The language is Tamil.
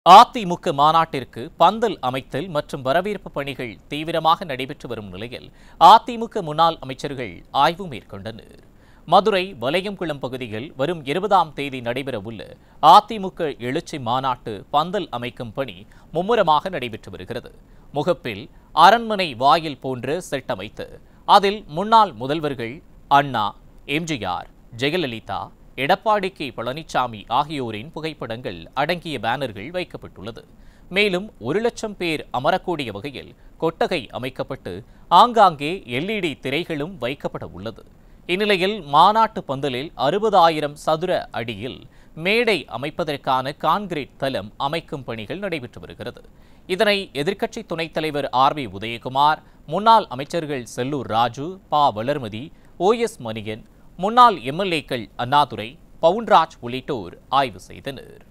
அதிமுக மாநாட்டிற்கு பந்தல் அமைத்தல் மற்றும் வரவேற்பு பணிகள் தீவிரமாக நடைபெற்று வரும் நிலையில் அதிமுக முன்னாள் அமைச்சர்கள் ஆய்வு மேற்கொண்டனர் மதுரை வலையங்குளம் பகுதியில் வரும் இருபதாம் தேதி நடைபெறவுள்ள அதிமுக எழுச்சி மாநாட்டு பந்தல் அமைக்கும் பணி மும்முரமாக நடைபெற்று வருகிறது முகப்பில் அரண்மனை வாயில் போன்ற செட் அமைத்து அதில் முன்னாள் முதல்வர்கள் அண்ணா எம்ஜிஆர் ஜெயலலிதா எடப்பாடி கே பழனிசாமி ஆகியோரின் புகைப்படங்கள் அடங்கிய பேனர்கள் வைக்கப்பட்டுள்ளது மேலும் ஒரு லட்சம் பேர் அமரக்கூடிய வகையில் கொட்டகை அமைக்கப்பட்டு ஆங்காங்கே எல்இடி திரைகளும் வைக்கப்பட உள்ளது இந்நிலையில் மாநாட்டு பந்தலில் அறுபதாயிரம் சதுர அடியில் மேடை அமைப்பதற்கான கான்கிரீட் தளம் அமைக்கும் பணிகள் நடைபெற்று வருகிறது இதனை எதிர்க்கட்சி துணைத் தலைவர் ஆர் பி உதயகுமார் முன்னாள் அமைச்சர்கள் செல்லூர் ராஜு ப வளர்மதி ஓ எஸ் மணியன் முன்னாள் எம்எல்ஏக்கள் அண்ணாதுரை பவுன்ராஜ் உள்ளிட்டோர் ஆய்வு செய்தனர்